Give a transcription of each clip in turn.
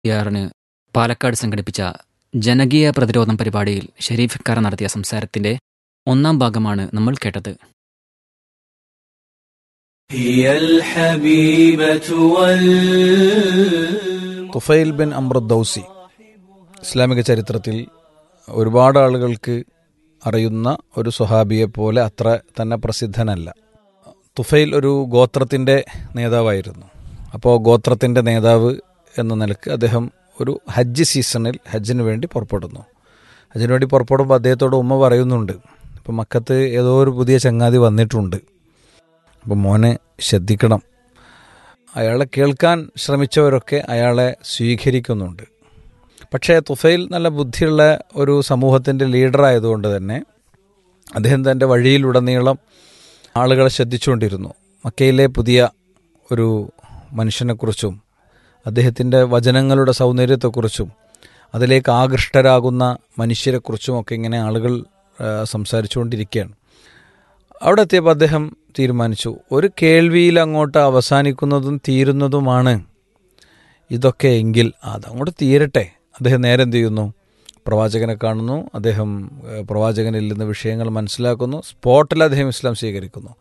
ആറിന് പാലക്കാട് സംഘടിപ്പിച്ച ജനകീയ പ്രതിരോധം പരിപാടിയിൽ ഷെരീഫ് ഇക്കാര നടത്തിയ സംസാരത്തിന്റെ ഒന്നാം ഭാഗമാണ് നമ്മൾ കേട്ടത് هي الحبيبة وال തുഫൈൽ ബിൻ അമ്രദൌസി ഇസ്ലാമിക ചരിത്രത്തിൽ ഒരുപാട് ആളുകൾക്ക് അറിയുന്ന ഒരു സ്വഹാബിയെ പോലെ അത്ര തന്നെ പ്രസിദ്ധനല്ല തുഫൈൽ ഒരു ഗോത്രത്തിൻ്റെ നേതാവായിരുന്നു അപ്പോൾ ഗോത്രത്തിൻ്റെ നേതാവ് എന്ന നിലക്ക് അദ്ദേഹം ഒരു ഹജ്ജ് സീസണിൽ ഹജ്ജിന് വേണ്ടി പുറപ്പെടുന്നു ഹജ്ജിന് വേണ്ടി പുറപ്പെടുമ്പോൾ അദ്ദേഹത്തോട് ഉമ്മ പറയുന്നുണ്ട് ഇപ്പം മക്കത്ത് ഏതോ ഒരു പുതിയ ചങ്ങാതി വന്നിട്ടുണ്ട് അപ്പം മോനെ ശ്രദ്ധിക്കണം അയാളെ കേൾക്കാൻ ശ്രമിച്ചവരൊക്കെ അയാളെ സ്വീകരിക്കുന്നുണ്ട് പക്ഷേ തുഫൈൽ നല്ല ബുദ്ധിയുള്ള ഒരു സമൂഹത്തിൻ്റെ ലീഡറായതുകൊണ്ട് തന്നെ അദ്ദേഹം തൻ്റെ വഴിയിലുടനീളം ആളുകളെ ശ്രദ്ധിച്ചുകൊണ്ടിരുന്നു മക്കയിലെ പുതിയ ഒരു മനുഷ്യനെക്കുറിച്ചും അദ്ദേഹത്തിൻ്റെ വചനങ്ങളുടെ സൗന്ദര്യത്തെക്കുറിച്ചും അതിലേക്ക് ആകൃഷ്ടരാകുന്ന മനുഷ്യരെക്കുറിച്ചും ഒക്കെ ഇങ്ങനെ ആളുകൾ ആ, സംസാരിച്ചുകൊണ്ടിരിക്കുകയാണ് അവിടെ എത്തിയപ്പോൾ അദ്ദേഹം തീരുമാനിച്ചു ഒരു കേൾവിയിൽ അങ്ങോട്ട് അവസാനിക്കുന്നതും തീരുന്നതുമാണ് ഇതൊക്കെ എങ്കിൽ അതങ്ങോട്ട് തീരട്ടെ അദ്ദേഹം നേരെ എന്ത് ചെയ്യുന്നു പ്രവാചകനെ കാണുന്നു അദ്ദേഹം ഏഹ്, പ്രവാചകനിൽ നിന്ന് വിഷയങ്ങൾ മനസ്സിലാക്കുന്നു സ്പോട്ടിൽ അദ്ദേഹം ഇസ്ലാം സ്വീകരിക്കുന്നു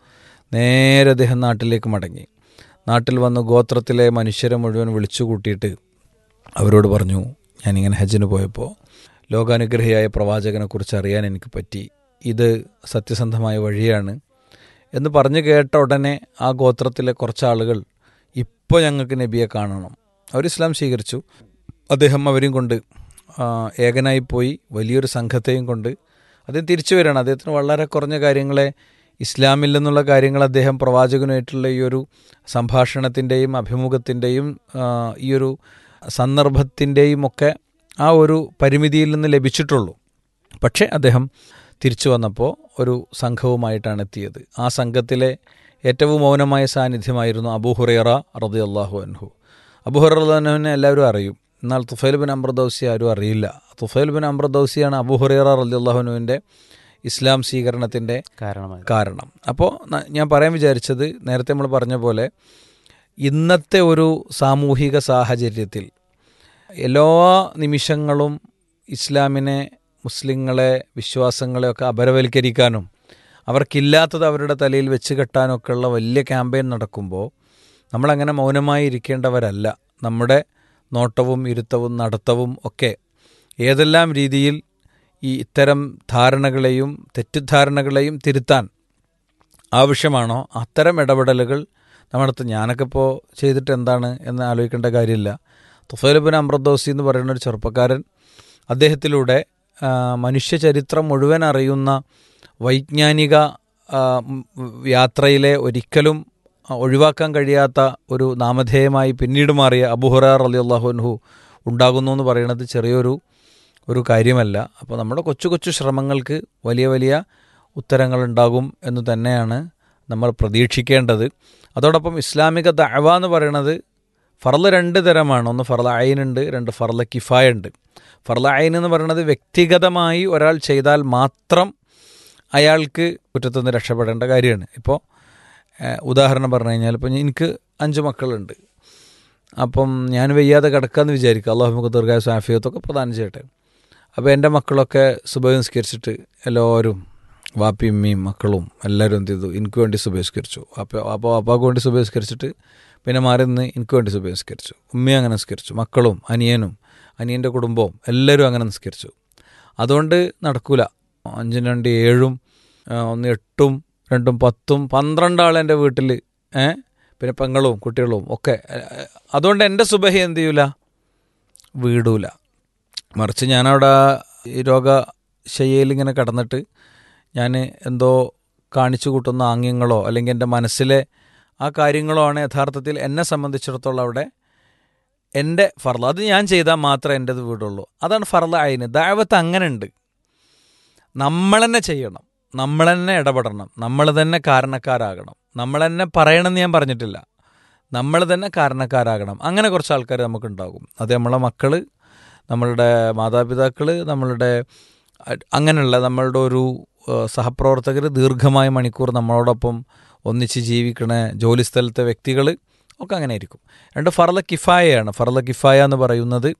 നേരെ അദ്ദേഹം നാട്ടിലേക്ക് മടങ്ങി നാട്ടിൽ വന്ന് ഗോത്രത്തിലെ മനുഷ്യരെ മുഴുവൻ വിളിച്ചു കൂട്ടിയിട്ട് അവരോട് പറഞ്ഞു ഞാനിങ്ങനെ ഹജ്ജിന് പോയപ്പോൾ ലോകാനുഗ്രഹിയായ പ്രവാചകനെക്കുറിച്ച് അറിയാൻ എനിക്ക് പറ്റി ഇത് സത്യസന്ധമായ വഴിയാണ് എന്ന് പറഞ്ഞു കേട്ട ഉടനെ ആ ഗോത്രത്തിലെ കുറച്ച് ആളുകൾ ഇപ്പോൾ ഞങ്ങൾക്ക് നബിയെ കാണണം അവർ ഇസ്ലാം സ്വീകരിച്ചു അദ്ദേഹം അവരെയും കൊണ്ട് ആ, ഏകനായി പോയി വലിയൊരു സംഘത്തെയും കൊണ്ട് അദ്ദേഹം തിരിച്ചു വരികയാണ് അദ്ദേഹത്തിന് വളരെ കുറഞ്ഞ കാര്യങ്ങളെ ഇസ്ലാമിൽ നിന്നുള്ള കാര്യങ്ങൾ അദ്ദേഹം പ്രവാചകനുമായിട്ടുള്ള ഈ ഒരു സംഭാഷണത്തിൻ്റെയും അഭിമുഖത്തിൻ്റെയും ആ, ഈ ഒരു സന്ദർഭത്തിൻ്റെയും ഒക്കെ ആ ഒരു പരിമിതിയിൽ നിന്ന് ലഭിച്ചിട്ടുള്ളൂ പക്ഷേ അദ്ദേഹം തിരിച്ചു വന്നപ്പോൾ ഒരു സംഘവുമായിട്ടാണ് എത്തിയത് ആ സംഘത്തിലെ ഏറ്റവും മൗനമായ സാന്നിധ്യമായിരുന്നു അബൂ ഹുറൈറ റതി അള്ളാഹു അൻഹു അബൂ ഹുറൈറിനെ എല്ലാവരും അറിയും എന്നാൽ തുഫൈൽ ബിൻ അമ്രദൌസി ആരും അറിയില്ല തുഫൈൽ ബിൻ അമ്രദൌസിയാണ് അബൂ ഹുറൈറ റതി അള്ളാഹുനുവിൻ്റെ ഇസ്ലാം സ്വീകരണത്തിൻ്റെ കാരണമായി കാരണം അപ്പോൾ ന- ഞാൻ പറയാൻ വിചാരിച്ചത് നേരത്തെ നമ്മൾ പറഞ്ഞ പോലെ ഇന്നത്തെ ഒരു സാമൂഹിക സാഹചര്യത്തിൽ എല്ലാ നിമിഷങ്ങളും ഇസ്ലാമിനെ മുസ്ലിങ്ങളെ വിശ്വാസങ്ങളെയൊക്കെ അപരവൽക്കരിക്കാനും അവർക്കില്ലാത്തത് അവരുടെ തലയിൽ വെച്ച് കെട്ടാനൊക്കെ ഉള്ള വലിയ ക്യാമ്പയിൻ നടക്കുമ്പോൾ നമ്മളങ്ങനെ മൗനമായി ഇരിക്കേണ്ടവരല്ല നമ്മുടെ നോട്ടവും ഇരുത്തവും നടത്തവും ഒക്കെ ഏതെല്ലാം രീതിയിൽ ഈ ഇത്തരം ധാരണകളെയും തെറ്റിദ്ധാരണകളെയും തിരുത്താൻ ആവശ്യമാണോ അത്തരം ഇടപെടലുകൾ നമ്മളടുത്ത് ഞാനൊക്കെ ഇപ്പോൾ ചെയ്തിട്ട് എന്താണ് എന്ന് ആലോചിക്കേണ്ട കാര്യമില്ല തുഫൈലുബിൻ അമ്രദോസി എന്ന് പറയുന്ന ഒരു ചെറുപ്പക്കാരൻ അദ്ദേഹത്തിലൂടെ ആ, മനുഷ്യചരിത്രം മുഴുവൻ അറിയുന്ന വൈജ്ഞാനിക ആ, ഉം, യാത്രയിലെ ഒരിക്കലും ആ, ഒഴിവാക്കാൻ കഴിയാത്ത ഒരു നാമധേയമായി പിന്നീട് മാറിയ അബുഹുറാർ അലി അള്ളാഹുൻഹു ഉണ്ടാകുന്നു എന്ന് പറയുന്നത് ചെറിയൊരു ഒരു കാര്യമല്ല അപ്പോൾ നമ്മുടെ കൊച്ചു കൊച്ചു ശ്രമങ്ങൾക്ക് വലിയ വലിയ ഉത്തരങ്ങളുണ്ടാകും എന്ന് തന്നെയാണ് നമ്മൾ പ്രതീക്ഷിക്കേണ്ടത് അതോടൊപ്പം ഇസ്ലാമിക ദഅവ എന്ന് പറയുന്നത് ഫർള് രണ്ട് തരമാണ് ഒന്ന് ഫർള അയിനുണ്ട് രണ്ട് ഫർള കിഫായ ഉണ്ട് ഫർള അയിൻ എന്ന് പറയുന്നത് വ്യക്തിഗതമായി ഒരാൾ ചെയ്താൽ മാത്രം അയാൾക്ക് കുറ്റത്തുനിന്ന് രക്ഷപ്പെടേണ്ട കാര്യമാണ് ഇപ്പോൾ ഏഹ്, ഉദാഹരണം പറഞ്ഞു കഴിഞ്ഞാൽ ഇപ്പോൾ എനിക്ക് അഞ്ച് മക്കളുണ്ട് അപ്പം ഞാൻ വയ്യാതെ കിടക്കാമെന്ന് വിചാരിക്കുക അള്ളാഹു നമുക്ക് ദീർഘായ സാഫിയത്തൊക്കെ പ്രദാനം ചെയ്യട്ടെ അപ്പോൾ എൻ്റെ മക്കളൊക്കെ സുബഹിസ്കരിച്ചിട്ട് എല്ലാവരും വാപ്പിയും ഉമ്മയും മക്കളും എല്ലാവരും എന്ത് ചെയ്തു എനിക്ക് വേണ്ടി സുബഹിസ്കരിച്ചു അപ്പോൾ അപ്പോൾ വാപ്പാക്ക് വേണ്ടി സുബഹിസ്കരിച്ചിട്ട് പിന്നെ മാറി നിന്ന് എനിക്ക് വേണ്ടി സുബഹിസ്കരിച്ചു ഉമ്മയും അങ്ങനെ നിസ്കരിച്ചു മക്കളും അനിയനും അനിയൻ്റെ കുടുംബവും എല്ലാവരും അങ്ങനെ നിസ്കരിച്ചു അതുകൊണ്ട് നടക്കൂല അഞ്ചും രണ്ട് ഏഴും ആ, ഒന്ന് എട്ടും രണ്ടും പത്തും പന്ത്രണ്ട് ആൾ എൻ്റെ വീട്ടിൽ ഏ പിന്നെ പെങ്ങളും കുട്ടികളും ഒക്കെ ഏ, അതുകൊണ്ട് എൻ്റെ സുബഹി എന്ത് ചെയ്യൂല വീടൂല മറിച്ച് ഞാനവിടെ ഈ രോഗശയ്യയിൽ ഇങ്ങനെ കിടന്നിട്ട് ഞാൻ എന്തോ കാണിച്ചു കൂട്ടുന്ന ആംഗ്യങ്ങളോ അല്ലെങ്കിൽ എൻ്റെ മനസ്സിലെ ആ കാര്യങ്ങളോ ആണ് യഥാർത്ഥത്തിൽ എന്നെ സംബന്ധിച്ചിടത്തോളം അവിടെ എൻ്റെ ഫർള അത് ഞാൻ ചെയ്താൽ മാത്രമേ എൻ്റെത് വീടുള്ളൂ അതാണ് ഫർള അയിന് ദാവത്ത് അങ്ങനെ ഉണ്ട് നമ്മൾ തന്നെ ചെയ്യണം നമ്മൾ തന്നെ ഇടപെടണം നമ്മൾ തന്നെ കാരണക്കാരാകണം നമ്മൾ തന്നെ പറയണമെന്ന് ഞാൻ പറഞ്ഞിട്ടില്ല നമ്മൾ തന്നെ കാരണക്കാരാകണം അങ്ങനെ കുറച്ച് ആൾക്കാർ നമുക്കുണ്ടാകും അത് നമ്മളെ മക്കൾ നമ്മളുടെ മാതാപിതാക്കൾ നമ്മളുടെ അ- അങ്ങനെയുള്ള നമ്മളുടെ ഒരു സഹപ്രവർത്തകർ ദീർഘമായ മണിക്കൂർ നമ്മളോടൊപ്പം ഒന്നിച്ച് ജീവിക്കണ ജോലിസ്ഥലത്തെ വ്യക്തികൾ ഒക്കെ അങ്ങനെ ആയിരിക്കും രണ്ട് ഫർല കിഫായയാണ് ഫർല കിഫായ എന്ന് പറയുന്നത്